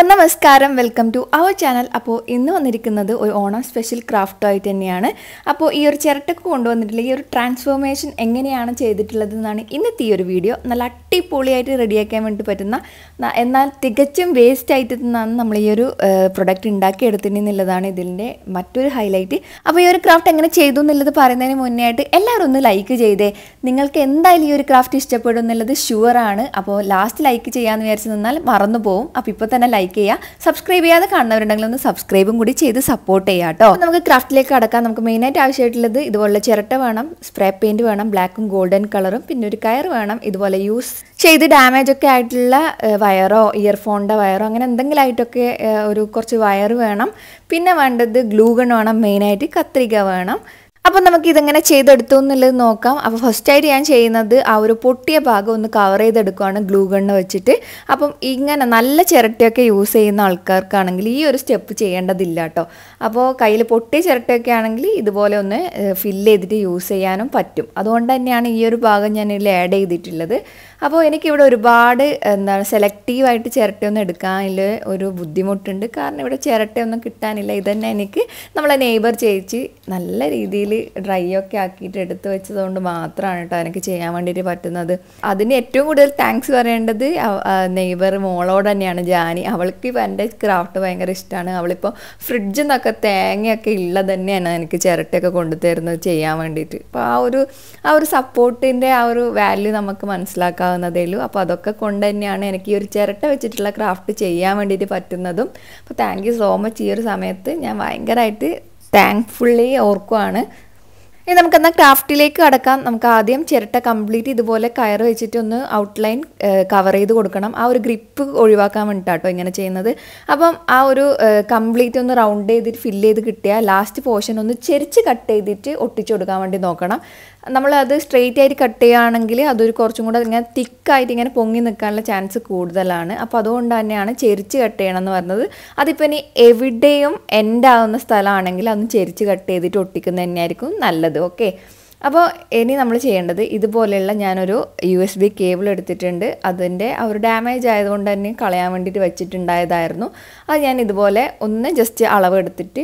നമസ്കാരം welcome to our channel അപ്പോൾ ഇന്ന് വന്നിരിക്കുന്നത് ഒരു ഓണം സ്പെഷ്യൽ ക്രാഫ്റ്റ് ആയിട്ട് തന്നെയാണ് അപ്പോൾ ഈ ഒരു ചിരട്ടക്ക് കൊണ്ടുവന്നിട്ടുള്ള ഈ ഒരു ട്രാൻസ്ഫോർമേഷൻ എങ്ങനെയാണ് ചെയ്തിട്ടുള്ളത് എന്നാണ് ഇന്നത്തെ ഈ ഒരു വീഡിയോ നല്ല അടിപൊളിയായിട്ട് റെഡിയാക്കാൻ വേണ്ടി പറ്റുന്ന ന- എന്നാൽ തികച്ചും വേസ്റ്റ് ആയിട്ട് നിന്നാണ് നമ്മൾ ഈ ഒരു പ്രൊഡക്റ്റ് ഉണ്ടാക്കി എടുത്തിട്ടുള്ളതാണ് ഇതിൻ്റെ മറ്റൊരു ഹൈലൈറ്റ് അപ്പോൾ ഈ ഒരു ക്രാഫ്റ്റ് എങ്ങനെ ചെയ്തു എന്നുള്ളത് പറയുന്നതിന് മുന്നേ ആയിട്ട് എല്ലാവരും ഒന്ന് ലൈക്ക് ചെയ്തേ നിങ്ങൾക്ക് എന്തായാലും ഈ ഒരു ക്രാഫ്റ്റ് ഇഷ്ടപ്പെടും എന്നുള്ളത് ഷുവറാണ് അപ്പോൾ ലാസ്റ്റ് ലൈക്ക് ചെയ്യാമെന്ന് വിചാരിച്ച് നിന്നാൽ മറന്നു പോകും അപ്പോൾ ഇപ്പോൾ തന്നെ ലൈക്ക് ചെയ്യുക സബ്സ്ക്രൈബ് ചെയ്യാതെ കാണുന്നവരുണ്ടെങ്കിൽ ഒന്ന് സബ്സ്ക്രൈബും കൂടി ചെയ്ത് സപ്പോർട്ട് ചെയ്യാം കേട്ടോ അപ്പോൾ നമുക്ക് ക്രാഫ്റ്റിലേക്ക് കടക്കാം നമുക്ക് മെയിനായിട്ട് ആവശ്യമായിട്ടുള്ളത് ഇതുപോലെ ചിരട്ട വേണം സ്പ്രേ പെയിൻറ് വേണം ബ്ലാക്കും ഗോൾഡൻ കളറും പിന്നെ ഒരു കയർ വേണം ഇതുപോലെ യൂസ് ചെയ്ത് ഡാമേജ് ഒക്കെ ആയിട്ടുള്ള ഏഹ്, വയറോ ഇയർഫോണിൻ്റെ വയറോ അങ്ങനെ എന്തെങ്കിലും ആയിട്ടൊക്കെ ഏഹ്, ഒരു കുറച്ച് വയർ വേണം പിന്നെ വേണ്ടത് ഗ്ലൂഗൺ വേണം മെയിനായിട്ട് കത്രിക വേണം അപ്പം നമുക്ക് ഇതെങ്ങനെ ചെയ്തെടുത്തു എന്നുള്ളത് നോക്കാം അപ്പോൾ ഫസ്റ്റായിട്ട് ഞാൻ ചെയ്യുന്നത് ആ ഒരു പൊട്ടിയ ഭാഗം ഒന്ന് കവർ ചെയ്തെടുക്കുകയാണ് ഗ്ലൂ ഗണ്ണ് വെച്ചിട്ട് അപ്പം ഇങ്ങനെ നല്ല ചിരട്ടയൊക്കെ യൂസ് ചെയ്യുന്ന ആൾക്കാർക്കാണെങ്കിൽ ഈ ഒരു സ്റ്റെപ്പ് ചെയ്യേണ്ടതില്ല കേട്ടോ അപ്പോൾ കയ്യിൽ പൊട്ടിയ ചിരട്ടയൊക്കെ ആണെങ്കിൽ ഇതുപോലെ ഒന്ന് ഫില്ല് ചെയ്തിട്ട് യൂസ് ചെയ്യാനും പറ്റും അതുകൊണ്ട് തന്നെയാണ് ഈ ഒരു ഭാഗം ഞാൻ ഇതിൽ ആഡ് ചെയ്തിട്ടുള്ളത് അപ്പോൾ എനിക്കിവിടെ ഒരുപാട് എന്താണ് സെലക്റ്റീവായിട്ട് ചിരട്ടയൊന്നും എടുക്കാനില്ല ഒരു ബുദ്ധിമുട്ടുണ്ട് കാരണം ഇവിടെ ചിരട്ടയൊന്നും കിട്ടാനില്ല ഇതന്നെ എനിക്ക് നമ്മളെ നെയ്ബർ ചേച്ചി നല്ല രീതിയിൽ ഡ്രൈ ഒക്കെ ആക്കിയിട്ട് എടുത്ത് വെച്ചതുകൊണ്ട് മാത്രമാണ് കേട്ടോ എനിക്ക് ചെയ്യാൻ വേണ്ടിയിട്ട് പറ്റുന്നത് അതിന് ഏറ്റവും കൂടുതൽ താങ്ക്സ് പറയേണ്ടത് നെയ്ബർ മോളോട് തന്നെയാണ് ജാനി അവൾക്ക് ഇപ്പോൾ എൻ്റെ ക്രാഫ്റ്റ് ഭയങ്കര ഇഷ്ടമാണ് അവളിപ്പോൾ ഫ്രിഡ്ജിൽ നിന്നൊക്കെ തേങ്ങയൊക്കെ ഉള്ളത് തന്നെയാണ് എനിക്ക് ചിരട്ടയൊക്കെ കൊണ്ടുതരുന്നത് ചെയ്യാൻ വേണ്ടിയിട്ട് അപ്പോൾ ആ ഒരു ആ ഒരു സപ്പോർട്ടിൻ്റെ ആ ഒരു വാല്യൂ നമുക്ക് മനസ്സിലാക്കാവുന്നതേ ഉള്ളൂ അപ്പോൾ അതൊക്കെ കൊണ്ട് തന്നെയാണ് എനിക്ക് ഈ ഒരു ചിരട്ട വെച്ചിട്ടുള്ള ക്രാഫ്റ്റ് ചെയ്യാൻ വേണ്ടിയിട്ട് പറ്റുന്നതും അപ്പോൾ താങ്ക് യു സോ മച്ച് ഈ ഒരു സമയത്ത് ഞാൻ ഭയങ്കരമായിട്ട് താങ്ക്ഫുള്ളി ഓർക്കുവാണ് ഇനി നമുക്ക് എന്നാൽ ക്രാഫ്റ്റിലേക്ക് കടക്കാം നമുക്ക് ആദ്യം ചിരട്ട കംപ്ലീറ്റ് ഇതുപോലെ കയറ് വെച്ചിട്ട് ഒന്ന് ഔട്ട്ലൈൻ കവർ ചെയ്ത് കൊടുക്കണം ആ ഒരു ഗ്രിപ്പ് ഒഴിവാക്കാൻ വേണ്ടിയിട്ടാട്ടോ ഇങ്ങനെ ചെയ്യുന്നത് അപ്പം ആ ഒരു കംപ്ലീറ്റ് ഒന്ന് റൗണ്ട് ചെയ്തിട്ട് ഫില്ല് ചെയ്ത് കിട്ടിയാൽ ലാസ്റ്റ് പോർഷൻ ഒന്ന് ചെരിച്ച് കട്ട് ചെയ്തിട്ട് ഒട്ടിച്ചു കൊടുക്കാൻ വേണ്ടി നോക്കണം നമ്മളത് സ്ട്രെയിറ്റ് ആയിട്ട് കട്ട് ചെയ്യുകയാണെങ്കിൽ അതൊരു കുറച്ചും കൂടെ ഇങ്ങനെ തിക്കായിട്ട് ഇങ്ങനെ പൊങ്ങി നിൽക്കാനുള്ള ചാൻസ് കൂടുതലാണ് അപ്പോൾ അതുകൊണ്ട് തന്നെയാണ് ചെരിച്ച് കട്ട് ചെയ്യണം എന്ന് പറഞ്ഞത് അതിപ്പോൾ ഇനി എവിടെയും എൻഡ് ആവുന്ന സ്ഥലമാണെങ്കിൽ അതൊന്ന് ചെരിച്ച് കട്ട് ചെയ്തിട്ട് ഒട്ടിക്കുന്നത് തന്നെയായിരിക്കും നല്ലത് ഓക്കെ അപ്പോൾ ഇനി നമ്മൾ ചെയ്യേണ്ടത് ഇതുപോലെയുള്ള ഞാനൊരു യു എസ് ബി കേബിൾ എടുത്തിട്ടുണ്ട് അതിൻ്റെ ആ ഒരു ഡാമേജ് ആയതുകൊണ്ട് തന്നെ കളയാൻ വേണ്ടിയിട്ട് വെച്ചിട്ടുണ്ടായതായിരുന്നു അത് ഞാൻ ഇതുപോലെ ഒന്ന് ജസ്റ്റ് അളവ് എടുത്തിട്ട്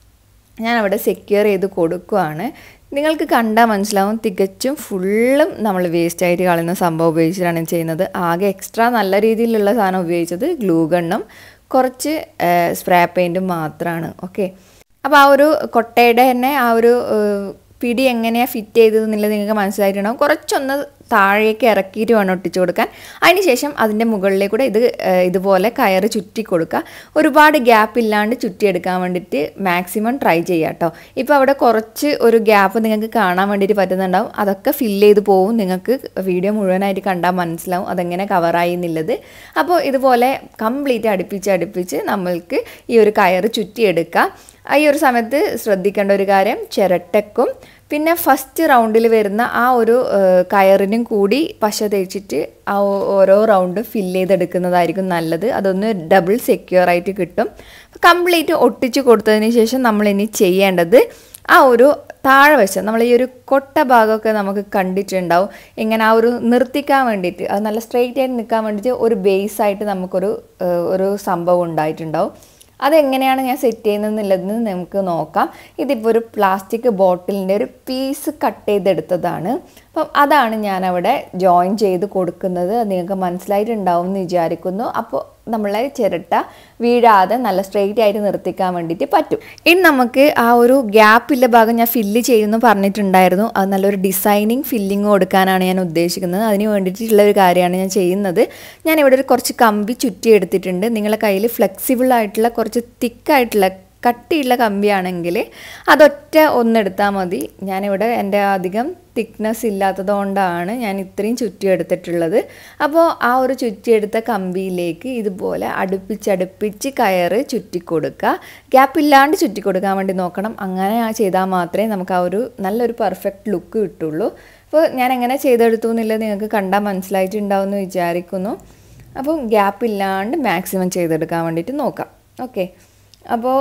ഞാൻ അവിടെ സെക്യൂർ ചെയ്ത് കൊടുക്കുവാണ് നിങ്ങൾക്ക് കണ്ടാൽ മനസ്സിലാവും തികച്ചും ഫുള്ളും നമ്മൾ വേസ്റ്റ് ആയിട്ട് കളയുന്ന സംഭവം ഉപയോഗിച്ചിട്ടാണ് ചെയ്യുന്നത് ആകെ എക്സ്ട്രാ നല്ല രീതിയിലുള്ള സാധനം ഉപയോഗിച്ചത് ഗ്ലൂ ഗണ്ണും കുറച്ച് സ്പ്രേ പെയിൻറ്റും മാത്രമാണ് ഓക്കെ അപ്പോൾ ആ ഒരു കൊട്ടയുടെ തന്നെ ആ ഒരു ഏഹ്, പിടി എങ്ങനെയാണ് ഫിറ്റ് ചെയ്തത് എന്നുള്ളത് നിങ്ങൾക്ക് മനസ്സിലായിട്ടുണ്ടാവും കുറച്ചൊന്ന് താഴേക്ക് ഇറക്കിയിട്ട് വേണം ഒട്ടിച്ചു കൊടുക്കാൻ അതിനുശേഷം അതിൻ്റെ മുകളിലേക്ക് കൂടെ ഇത് ഏഹ്, ഇതുപോലെ കയറ് ചുറ്റി കൊടുക്കുക ഒരുപാട് ഗ്യാപ്പ് ഇല്ലാണ്ട് ചുറ്റിയെടുക്കാൻ വേണ്ടിയിട്ട് മാക്സിമം ട്രൈ ചെയ്യുക കേട്ടോ ഇപ്പോൾ അവിടെ കുറച്ച് ഒരു ഗ്യാപ്പ് നിങ്ങൾക്ക് കാണാൻ വേണ്ടിയിട്ട് പറ്റുന്നുണ്ടാവും അതൊക്കെ ഫില്ല് ചെയ്ത് പോവും നിങ്ങൾക്ക് വീഡിയോ മുഴുവനായിട്ട് കണ്ടാൽ മനസ്സിലാവും അതെങ്ങനെ കവറായി എന്നുള്ളത് അപ്പോൾ ഇതുപോലെ കംപ്ലീറ്റ് അടുപ്പിച്ച് അടുപ്പിച്ച് നമ്മൾക്ക് ഈ ഒരു കയറ് ചുറ്റിയെടുക്കുക ആ ഈ ഒരു സമയത്ത് ശ്രദ്ധിക്കേണ്ട ഒരു കാര്യം ചിരട്ടക്കും പിന്നെ ഫസ്റ്റ് റൗണ്ടിൽ വരുന്ന ആ ഒരു ഏഹ്, കയറിനും കൂടി പശ തേച്ചിട്ട് ആ ഓ- ഓരോ റൗണ്ട് ഫില്ല് ചെയ്തെടുക്കുന്നതായിരിക്കും നല്ലത് അതൊന്ന് ഡബിൾ സെക്യൂർ ആയിട്ട് കിട്ടും കംപ്ലീറ്റ് ഒട്ടിച്ച് കൊടുത്തതിന് ശേഷം നമ്മൾ ഇനി ചെയ്യേണ്ടത് ആ ഒരു താഴെ വശം നമ്മൾ ഈ ഒരു കൊട്ട ഭാഗമൊക്കെ നമുക്ക് കണ്ടിട്ടുണ്ടാവും ഇങ്ങനെ ആ ഒരു നിർത്തിക്കാൻ വേണ്ടിയിട്ട് അത് നല്ല സ്ട്രെയിറ്റ് ആയിട്ട് നിൽക്കാൻ വേണ്ടിയിട്ട് ഒരു ബേസ് ആയിട്ട് നമുക്കൊരു ഏഹ്, ഒരു സംഭവം ഉണ്ടായിട്ടുണ്ടാവും അതെങ്ങനെയാണ് ഞാൻ സെറ്റ് ചെയ്യുന്നതെന്നുള്ളതെന്ന് നമുക്ക് നോക്കാം ഇതിപ്പോൾ ഒരു പ്ലാസ്റ്റിക് ബോട്ടിലിൻ്റെ ഒരു പീസ് കട്ട് ചെയ്തെടുത്തതാണ് അപ്പം അതാണ് ഞാൻ അവിടെ ജോയിൻ ചെയ്ത് കൊടുക്കുന്നത് അത് നിങ്ങൾക്ക് മനസ്സിലായിട്ടുണ്ടാവും എന്ന് വിചാരിക്കുന്നു അപ്പോൾ നമ്മളെ ചിരട്ട വീഴാതെ നല്ല സ്ട്രെയിറ്റ് ആയിട്ട് നിർത്തിക്കാൻ വേണ്ടിയിട്ട് പറ്റും ഇനി നമുക്ക് ആ ഒരു ഗ്യാപ്പില്ല ഭാഗം ഞാൻ ഫില്ല് ചെയ്യുമെന്ന് പറഞ്ഞിട്ടുണ്ടായിരുന്നു അത് നല്ലൊരു ഡിസൈനിങ് ഫില്ലിങ് കൊടുക്കാനാണ് ഞാൻ ഉദ്ദേശിക്കുന്നത് അതിന് വേണ്ടിയിട്ടുള്ള ഒരു കാര്യമാണ് ഞാൻ ചെയ്യുന്നത് ഞാൻ ഇവിടെ ഒരു കുറച്ച് കമ്പി ചുറ്റി എടുത്തിട്ടുണ്ട് നിങ്ങളുടെ കയ്യിൽ ഫ്ലെക്സിബിൾ ആയിട്ടുള്ള കുറച്ച് തിക്കായിട്ടുള്ള കട്ടിയുള്ള കമ്പിയാണെങ്കിൽ അതൊറ്റ ഒന്നെടുത്താൽ മതി ഞാനിവിടെ എൻ്റെ അധികം തിക്നെസ് ഇല്ലാത്തത് കൊണ്ടാണ് ഞാൻ ഇത്രയും ചുറ്റിയെടുത്തിട്ടുള്ളത് അപ്പോൾ ആ ഒരു ചുറ്റിയെടുത്ത കമ്പിയിലേക്ക് ഇതുപോലെ അടുപ്പിച്ചടുപ്പിച്ച് കയറ് ചുറ്റി കൊടുക്കുക ഗ്യാപ്പ് ഇല്ലാണ്ട് ചുറ്റി കൊടുക്കാൻ വേണ്ടി നോക്കണം അങ്ങനെ ആ ചെയ്താൽ മാത്രമേ നമുക്ക് ആ ഒരു നല്ലൊരു പെർഫെക്റ്റ് ലുക്ക് കിട്ടുള്ളൂ അപ്പോൾ ഞാൻ എങ്ങനെ ചെയ്തെടുത്തു എന്നുള്ളത് നിങ്ങൾക്ക് കണ്ടാൽ മനസ്സിലായിട്ടുണ്ടാവും എന്ന് വിചാരിക്കുന്നു അപ്പോൾ ഗ്യാപ്പ് ഇല്ലാണ്ട് മാക്സിമം ചെയ്തെടുക്കാൻ വേണ്ടിയിട്ട് നോക്കാം ഓക്കെ അപ്പോൾ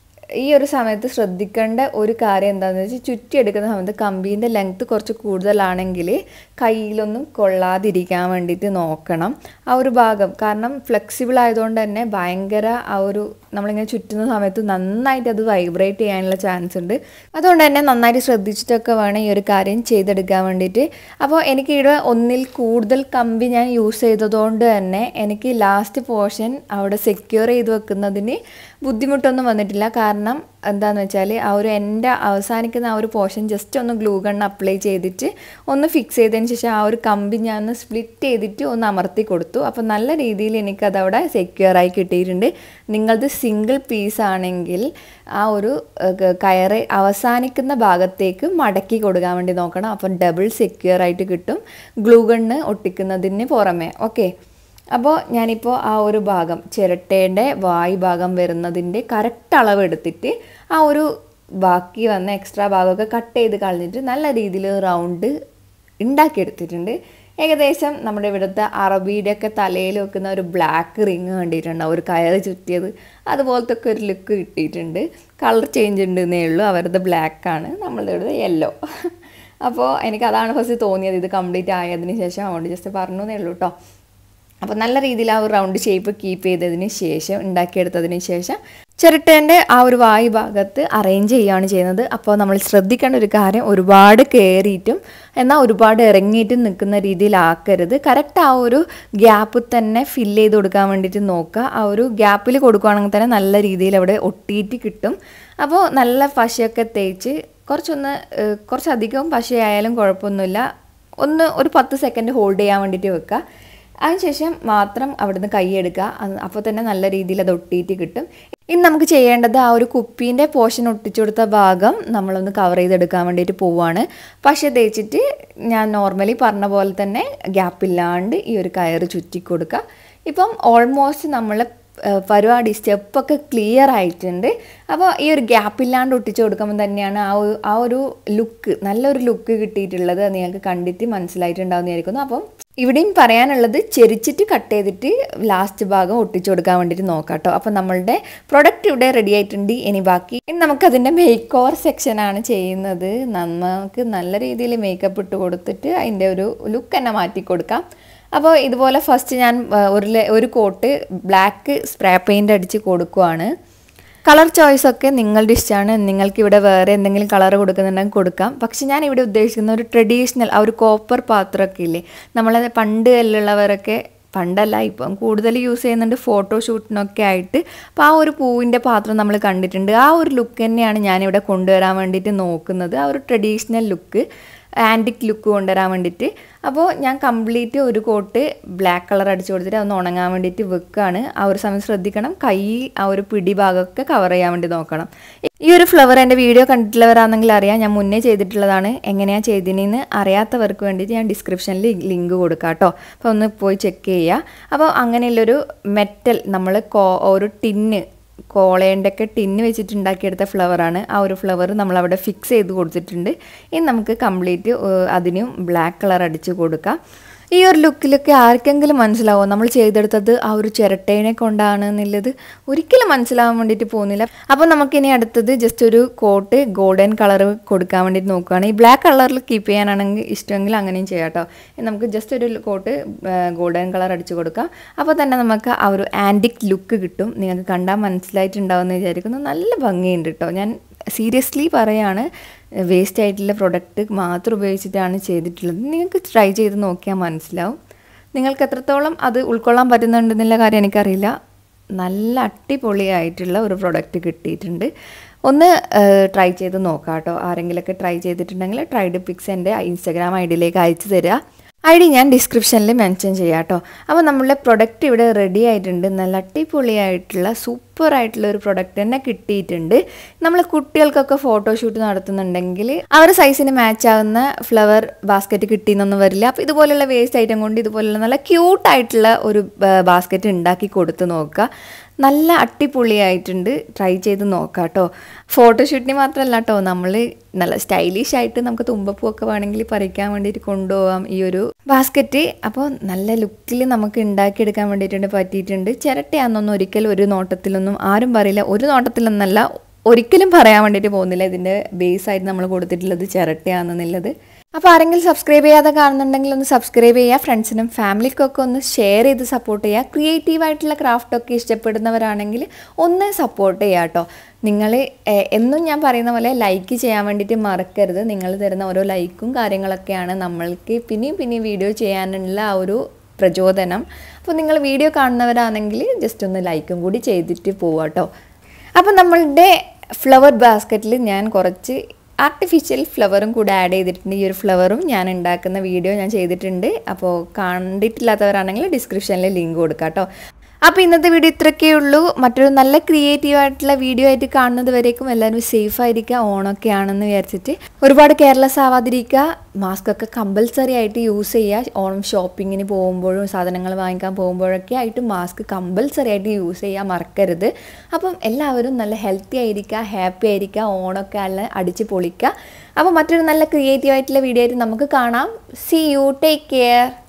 ഈ ഒരു സമയത്ത് ശ്രദ്ധിക്കേണ്ട ഒരു കാര്യം എന്താണെന്ന് വെച്ചാൽ ചുറ്റിയെടുക്കുന്ന സമയത്ത് കമ്പീൻ്റെ ലെങ്ത്ത് കുറച്ച് കൂടുതലാണെങ്കിൽ കയ്യിലൊന്നും കൊള്ളാതിരിക്കാൻ വേണ്ടിയിട്ട് നോക്കണം ആ ഒരു ഭാഗം കാരണം ഫ്ലെക്സിബിൾ ആയതുകൊണ്ട് തന്നെ ഭയങ്കര ആ ഒരു നമ്മളിങ്ങനെ ചുറ്റുന്ന സമയത്ത് നന്നായിട്ട് അത് വൈബ്രേറ്റ് ചെയ്യാനുള്ള ചാൻസ് ഉണ്ട് അതുകൊണ്ട് തന്നെ നന്നായിട്ട് ശ്രദ്ധിച്ചിട്ടൊക്കെ വേണം ഈ ഒരു കാര്യം ചെയ്തെടുക്കാൻ വേണ്ടിയിട്ട് അപ്പോൾ എനിക്ക് ഇവിടെ ഒന്നിൽ കൂടുതൽ കമ്പി ഞാൻ യൂസ് ചെയ്തതുകൊണ്ട് തന്നെ എനിക്ക് ലാസ്റ്റ് പോർഷൻ അവിടെ സെക്യൂർ ചെയ്ത് വെക്കുന്നതിന് ബുദ്ധിമുട്ടൊന്നും വന്നിട്ടില്ല കാരണം എന്താണെന്ന് വെച്ചാൽ ആ ഒരു എൻ്റെ അവസാനിക്കുന്ന ആ ഒരു പോർഷൻ ജസ്റ്റ് ഒന്ന് ഗ്ലൂ ഗൺ അപ്ലൈ ചെയ്തിട്ട് ഒന്ന് ഫിക്സ് ചെയ്തതിന് ശേഷം ആ ഒരു കമ്പി ഞാൻ ഒന്ന് സ്പ്ലിറ്റ് ചെയ്തിട്ട് ഒന്ന് അമർത്തി കൊടുത്തു അപ്പോൾ നല്ല രീതിയിൽ എനിക്കതവിടെ സെക്യൂർ ആയി കിട്ടിയിട്ടുണ്ട് നിങ്ങളത് സിംഗിൾ പീസ് ആണെങ്കിൽ ആ ഒരു ഏഹ്, കയറ് അവസാനിക്കുന്ന ഭാഗത്തേക്ക് മടക്കി കൊടുക്കാൻ വേണ്ടി നോക്കണം അപ്പം ഡബിൾ സെക്യൂർ ആയിട്ട് കിട്ടും ഗ്ലൂ ഗണ്ണ് ഒട്ടിക്കുന്നതിന് പുറമെ ഓക്കെ അപ്പോൾ ഞാനിപ്പോൾ ആ ഒരു ഭാഗം ചിരട്ടേൻ്റെ വായ് ഭാഗം വരുന്നതിൻ്റെ കറക്റ്റ് അളവ് എടുത്തിട്ട് ആ ഒരു ബാക്കി വന്ന എക്സ്ട്രാ ഭാഗമൊക്കെ കട്ട് ചെയ്ത് കളഞ്ഞിട്ട് നല്ല രീതിയിൽ റൗണ്ട് ഉണ്ടാക്കിയെടുത്തിട്ടുണ്ട് ഏകദേശം നമ്മുടെ ഇവിടുത്തെ അറബിയുടെ ഒക്കെ തലയിൽ വെക്കുന്ന ഒരു ബ്ലാക്ക് റിങ് കണ്ടിട്ടുണ്ടാവും ഒരു കയറ് ചുറ്റിയത് അതുപോലത്തെ ഒക്കെ ഒരു ലുക്ക് കിട്ടിയിട്ടുണ്ട് കളർ ചേഞ്ച് ഉണ്ടെന്നേ ഉള്ളൂ അവരുടെ ബ്ലാക്കാണ് നമ്മളുടെ ഇവിടെ യെല്ലോ അപ്പോൾ എനിക്ക് അതാണ് ഫസ്റ്റ് തോന്നിയത് ഇത് കംപ്ലീറ്റ് ആയതിന് ശേഷം അതുകൊണ്ട് ജസ്റ്റ് പറഞ്ഞു എന്നേ ഉള്ളൂ കേട്ടോ അപ്പോൾ നല്ല രീതിയിൽ ആ ഒരു റൗണ്ട് ഷേപ്പ് കീപ്പ് ചെയ്തതിന് ശേഷം ഉണ്ടാക്കിയെടുത്തതിന് ശേഷം ചിരട്ടേൻ്റെ ആ ഒരു വായു ഭാഗത്ത് അറേഞ്ച് ചെയ്യുകയാണ് ചെയ്യുന്നത് അപ്പോൾ നമ്മൾ ശ്രദ്ധിക്കേണ്ട ഒരു കാര്യം ഒരുപാട് കയറിയിട്ടും എന്നാൽ ഒരുപാട് ഇറങ്ങിയിട്ടും നിൽക്കുന്ന രീതിയിലാക്കരുത് കറക്റ്റ് ആ ഒരു ഗ്യാപ്പ് തന്നെ ഫില്ല് ചെയ്ത് കൊടുക്കാൻ വേണ്ടിയിട്ട് നോക്കുക ആ ഒരു ഗ്യാപ്പിൽ കൊടുക്കുകയാണെങ്കിൽ തന്നെ നല്ല രീതിയിൽ അവിടെ ഒട്ടിയിട്ട് കിട്ടും അപ്പോൾ നല്ല പശയൊക്കെ തേച്ച് കുറച്ചൊന്ന് ഏഹ്, കുറച്ചധികം പശയായാലും കുഴപ്പമൊന്നുമില്ല ഒന്ന് ഒരു പത്ത് സെക്കൻഡ് ഹോൾഡ് ചെയ്യാൻ വേണ്ടിയിട്ട് വെക്കുക അതിനുശേഷം മാത്രം അവിടുന്ന് കൈയെടുക്കുക അത് അപ്പോൾ തന്നെ നല്ല രീതിയിൽ അത് ഒട്ടിയിട്ട് കിട്ടും ഇനി നമുക്ക് ചെയ്യേണ്ടത് ആ ഒരു കുപ്പീൻ്റെ പോർഷൻ ഒട്ടിച്ചു കൊടുത്ത ഭാഗം നമ്മളൊന്ന് കവർ ചെയ്തെടുക്കാൻ വേണ്ടിയിട്ട് പോവുകയാണ് പക്ഷേ തേച്ചിട്ട് ഞാൻ നോർമലി പറഞ്ഞ പോലെ തന്നെ ഗ്യാപ്പില്ലാണ്ട് ഈ ഒരു കയറ് ചുറ്റി കൊടുക്കുക ഇപ്പം ഓൾമോസ്റ്റ് നമ്മൾ ഏഹ് പരിപാടി സ്റ്റെപ്പൊക്കെ ക്ലിയർ ആയിട്ടുണ്ട് അപ്പോൾ ഈ ഒരു ഗ്യാപ്പ് ഇല്ലാണ്ട് ഒട്ടിച്ചു കൊടുക്കുമ്പോൾ തന്നെയാണ് ആ ഒരു ആ ഒരു ലുക്ക് നല്ലൊരു ലുക്ക് കിട്ടിയിട്ടുള്ളത് അത് നിങ്ങൾക്ക് കണ്ടിട്ട് മനസ്സിലായിട്ടുണ്ടാവുന്ന വിചാരിക്കുന്നു അപ്പം ഇവിടെയും പറയാനുള്ളത് ചെരിച്ചിട്ട് കട്ട് ചെയ്തിട്ട് ലാസ്റ്റ് ഭാഗം ഒട്ടിച്ചു കൊടുക്കാൻ വേണ്ടിയിട്ട് നോക്കാം കേട്ടോ അപ്പോൾ നമ്മളുടെ പ്രൊഡക്റ്റ് ഇവിടെ റെഡി ആയിട്ടുണ്ട് ഇനി ബാക്കി ഇനി നമുക്കതിൻ്റെ മേക്ക് ഓവർ സെക്ഷനാണ് ചെയ്യുന്നത് നമുക്ക് നല്ല രീതിയിൽ മേക്കപ്പ് ഇട്ട് കൊടുത്തിട്ട് അതിൻ്റെ ഒരു ലുക്ക് തന്നെ മാറ്റി കൊടുക്കാം അപ്പോൾ ഇതുപോലെ ഫസ്റ്റ് ഞാൻ ആ, ഒരു ലെ- ഒരു കോട്ട് ബ്ലാക്ക് സ്പ്രേ പെയിൻ്റ് അടിച്ച് കൊടുക്കുവാണ് കളർ ചോയ്സ് ഒക്കെ നിങ്ങളുടെ ഇഷ്ടമാണ് നിങ്ങൾക്ക് ഇവിടെ വേറെ എന്തെങ്കിലും കളർ കൊടുക്കുന്നുണ്ടെങ്കിൽ കൊടുക്കാം പക്ഷെ ഞാൻ ഇവിടെ ഉദ്ദേശിക്കുന്ന ഒരു ട്രഡീഷണൽ ആ ഒരു കോപ്പർ പാത്രമൊക്കെ ഇല്ലേ നമ്മളെ പണ്ട് എല്ലുള്ളവരൊക്കെ പണ്ടല്ല ഇപ്പം കൂടുതൽ യൂസ് ചെയ്യുന്നുണ്ട് ഫോട്ടോഷൂട്ടിനൊക്കെ ആയിട്ട് അപ്പോൾ ആ ഒരു പൂവിൻ്റെ പാത്രം നമ്മൾ കണ്ടിട്ടുണ്ട് ആ ഒരു ലുക്ക് തന്നെയാണ് ഞാനിവിടെ കൊണ്ടുവരാൻ വേണ്ടിയിട്ട് നോക്കുന്നത് ആ ഒരു ട്രഡീഷണൽ ലുക്ക് ആൻറ്റിക് ലുക്ക് കൊണ്ടുവരാൻ വേണ്ടിയിട്ട് അപ്പോൾ ഞാൻ കംപ്ലീറ്റ് ഒരു കോട്ട് ബ്ലാക്ക് കളർ അടിച്ചു കൊടുത്തിട്ട് അതൊന്ന് ഉണങ്ങാൻ വേണ്ടിയിട്ട് വെക്കുകയാണ് ആ ഒരു സമയം ശ്രദ്ധിക്കണം കൈ ആ ഒരു പിടി ഭാഗമൊക്കെ കവർ ചെയ്യാൻ വേണ്ടി നോക്കണം ഈ ഒരു ഫ്ലവർ എൻ്റെ വീഡിയോ കണ്ടിട്ടുള്ളവരാണെങ്കിൽ അറിയാം ഞാൻ മുന്നേ ചെയ്തിട്ടുള്ളതാണ് എങ്ങനെയാണ് ചെയ്തതിനെന്ന് അറിയാത്തവർക്ക് വേണ്ടിയിട്ട് ഞാൻ ഡിസ്ക്രിപ്ഷനിൽ ലിങ്ക് കൊടുക്കാം കേട്ടോ അപ്പോൾ ഒന്ന് പോയി ചെക്ക് ചെയ്യുക അപ്പോൾ അങ്ങനെയുള്ളൊരു മെറ്റൽ നമ്മൾ കോ ഒരു ടിന്ന് കോളേൻ്റെ ഒക്കെ ടിന്ന് വെച്ചിട്ട് ഉണ്ടാക്കിയെടുത്ത ഫ്ലവറാണ് ആ ഒരു ഫ്ലവർ നമ്മളവിടെ ഫിക്സ് ചെയ്ത് കൊടുത്തിട്ടുണ്ട് ഇനി നമുക്ക് കംപ്ലീറ്റ് അതിനും ബ്ലാക്ക് കളർ അടിച്ച് കൊടുക്കാം ഈ ഒരു ലുക്കിലൊക്കെ ആർക്കെങ്കിലും മനസ്സിലാവോ നമ്മൾ ചെയ്തെടുത്തത് ആ ഒരു ചിരട്ടേനെ കൊണ്ടാണ് എന്നുള്ളത് ഒരിക്കലും മനസ്സിലാവാൻ വേണ്ടിയിട്ട് പോകുന്നില്ല അപ്പോൾ നമുക്കിനി അടുത്തത് ജസ്റ്റ് ഒരു കോട്ട് ഗോൾഡൻ കളർ കൊടുക്കാൻ വേണ്ടിയിട്ട് നോക്കുകയാണ് ഈ ബ്ലാക്ക് കളറിൽ കീപ്പ് ചെയ്യാനാണെങ്കിൽ ഇഷ്ടമെങ്കിൽ അങ്ങനെയും ചെയ്യാം കേട്ടോ ഇനി നമുക്ക് ജസ്റ്റ് ഒരു കോട്ട് ഗോൾഡൻ കളർ അടിച്ച് കൊടുക്കാം അപ്പോൾ തന്നെ നമുക്ക് ആ ഒരു ആൻറ്റിക് ലുക്ക് കിട്ടും നിങ്ങൾക്ക് കണ്ടാൽ മനസ്സിലായിട്ടുണ്ടാവുമെന്ന് വിചാരിക്കുന്നു നല്ല ഭംഗിയുണ്ട് കേട്ടോ ഞാൻ സീരിയസ്ലി പറയാണ് വേസ്റ്റ് ആയിട്ടുള്ള പ്രൊഡക്റ്റ് മാത്രം ഉപയോഗിച്ചിട്ടാണ് ചെയ്തിട്ടുള്ളത് നിങ്ങൾക്ക് ട്രൈ ചെയ്ത് നോക്കിയാൽ മനസ്സിലാവും നിങ്ങൾക്ക് എത്രത്തോളം അത് ഉൾക്കൊള്ളാൻ പറ്റുന്നുണ്ടെന്നുള്ള കാര്യം എനിക്കറിയില്ല നല്ല അടിപൊളിയായിട്ടുള്ള ഒരു പ്രൊഡക്റ്റ് കിട്ടിയിട്ടുണ്ട് ഒന്ന് ട്രൈ ചെയ്ത് നോക്കാം കേട്ടോ ആരെങ്കിലുമൊക്കെ ട്രൈ ചെയ്തിട്ടുണ്ടെങ്കിൽ ട്രൈഡ് പിക്സ് എൻ്റെ ഇൻസ്റ്റാഗ്രാം ഐ ഡിയിലേക്ക് അയച്ചു തരിക ഐ ഡി ഞാൻ ഡിസ്ക്രിപ്ഷനിൽ മെൻഷൻ ചെയ്യാം കേട്ടോ അപ്പോൾ നമ്മളുടെ പ്രൊഡക്റ്റ് ഇവിടെ റെഡി ആയിട്ടുണ്ട് നല്ല അടിപൊളിയായിട്ടുള്ള സൂപ്പർ ആയിട്ടുള്ള ഒരു പ്രൊഡക്റ്റ് തന്നെ കിട്ടിയിട്ടുണ്ട് നമ്മൾ കുട്ടികൾക്കൊക്കെ ഫോട്ടോഷൂട്ട് നടത്തുന്നുണ്ടെങ്കിൽ അവരുടെ സൈസിന് മാച്ച് ആവുന്ന ഫ്ലവർ ബാസ്ക്കറ്റ് കിട്ടിയെന്നൊന്നും വരില്ല അപ്പോൾ ഇതുപോലുള്ള വേസ്റ്റ് ഐറ്റം കൊണ്ട് ഇതുപോലുള്ള നല്ല ക്യൂട്ടായിട്ടുള്ള ഒരു ബാസ്ക്കറ്റ് ഉണ്ടാക്കി കൊടുത്ത് നോക്കുക നല്ല അടിപൊളിയായിട്ടുണ്ട് ട്രൈ ചെയ്ത് നോക്കാം കേട്ടോ ഫോട്ടോഷൂട്ടിന് മാത്രമല്ല കേട്ടോ നമ്മൾ നല്ല സ്റ്റൈലിഷ് ആയിട്ട് നമുക്ക് തുമ്പപ്പൂവൊക്കെ വേണമെങ്കിൽ പറിക്കാൻ വേണ്ടിയിട്ട് കൊണ്ടുപോകാം ഈ ഒരു ബാസ്ക്കറ്റ് അപ്പോൾ നല്ല ലുക്കിൽ നമുക്ക് ഉണ്ടാക്കിയെടുക്കാൻ വേണ്ടിയിട്ടുണ്ട് പറ്റിയിട്ടുണ്ട് ചിരട്ടയാണെന്നൊന്നും ഒരിക്കലും ഒരു നോട്ടത്തിലൊന്നും ആരും പറയില്ല ഒരു നോട്ടത്തിലൊന്നല്ല ഒരിക്കലും പറയാൻ വേണ്ടിയിട്ട് പോകുന്നില്ല ഇതിൻ്റെ ബേസ് ആയിട്ട് നമ്മൾ കൊടുത്തിട്ടുള്ളത് ചിരട്ടയാണെന്നുള്ളത് അപ്പോൾ ആരെങ്കിലും സബ്സ്ക്രൈബ് ചെയ്യാതെ കാണുന്നുണ്ടെങ്കിൽ ഒന്ന് സബ്സ്ക്രൈബ് ചെയ്യുക ഫ്രണ്ട്സിനും ഫാമിലിക്കൊക്കെ ഒന്ന് ഷെയർ ചെയ്ത് സപ്പോർട്ട് ചെയ്യുക ക്രിയേറ്റീവായിട്ടുള്ള ക്രാഫ്റ്റൊക്കെ ഇഷ്ടപ്പെടുന്നവരാണെങ്കിൽ ഒന്ന് സപ്പോർട്ട് ചെയ്യുക കേട്ടോ നിങ്ങൾ എന്നും ഞാൻ പറയുന്ന പോലെ ലൈക്ക് ചെയ്യാൻ വേണ്ടിയിട്ട് മറക്കരുത് നിങ്ങൾ തരുന്ന ഓരോ ലൈക്കും കാര്യങ്ങളൊക്കെയാണ് നമ്മൾക്ക് പിന്നെയും പിന്നെയും വീഡിയോ ചെയ്യാനുള്ള ആ ഒരു പ്രചോദനം അപ്പോൾ നിങ്ങൾ വീഡിയോ കാണുന്നവരാണെങ്കിൽ ജസ്റ്റ് ഒന്ന് ലൈക്കും കൂടി ചെയ്തിട്ട് പോവാം കേട്ടോ അപ്പോൾ നമ്മളുടെ ഫ്ലവർ ബാസ്ക്കറ്റിൽ ഞാൻ കുറച്ച് ആർട്ടിഫിഷ്യൽ ഫ്ലവറും കൂടെ ആഡ് ചെയ്തിട്ടുണ്ട് ഈ ഒരു ഫ്ലവറും ഞാൻ ഉണ്ടാക്കുന്ന വീഡിയോ ഞാൻ ചെയ്തിട്ടുണ്ട് അപ്പോൾ കണ്ടിട്ടില്ലാത്തവരാണെങ്കിൽ ഡിസ്ക്രിപ്ഷനിൽ ലിങ്ക് കൊടുക്കാം കേട്ടോ അപ്പോൾ ഇന്നത്തെ വീഡിയോ ഇത്രയൊക്കെ ഉള്ളൂ മറ്റൊരു നല്ല ക്രിയേറ്റീവ് ആയിട്ടുള്ള വീഡിയോ ആയിട്ട് കാണുന്നത് വരേക്കും എല്ലാവരും സേഫ് ആയിരിക്കുക ഓണൊക്കെ ആണെന്ന് വിചാരിച്ചിട്ട് ഒരുപാട് കെയർലെസ് ആവാതിരിക്കുക മാസ്ക് ഒക്കെ കമ്പൽസറി ആയിട്ട് യൂസ് ചെയ്യുക ഓണം ഷോപ്പിങ്ങിന് പോകുമ്പോഴും സാധനങ്ങൾ വാങ്ങിക്കാൻ പോകുമ്പോഴൊക്കെ ആയിട്ട് മാസ്ക് കമ്പൽസറി ആയിട്ട് യൂസ് ചെയ്യാൻ മറക്കരുത് അപ്പം എല്ലാവരും നല്ല ഹെൽത്തി ആയിരിക്കുക ഹാപ്പി ആയിരിക്കുക ഓണമൊക്കെ നല്ല അടിച്ച് പൊളിക്കുക അപ്പോൾ മറ്റൊരു നല്ല ക്രിയേറ്റീവ് ആയിട്ടുള്ള വീഡിയോ ആയിട്ട് നമുക്ക് കാണാം സി യു ടേക്ക് കെയർ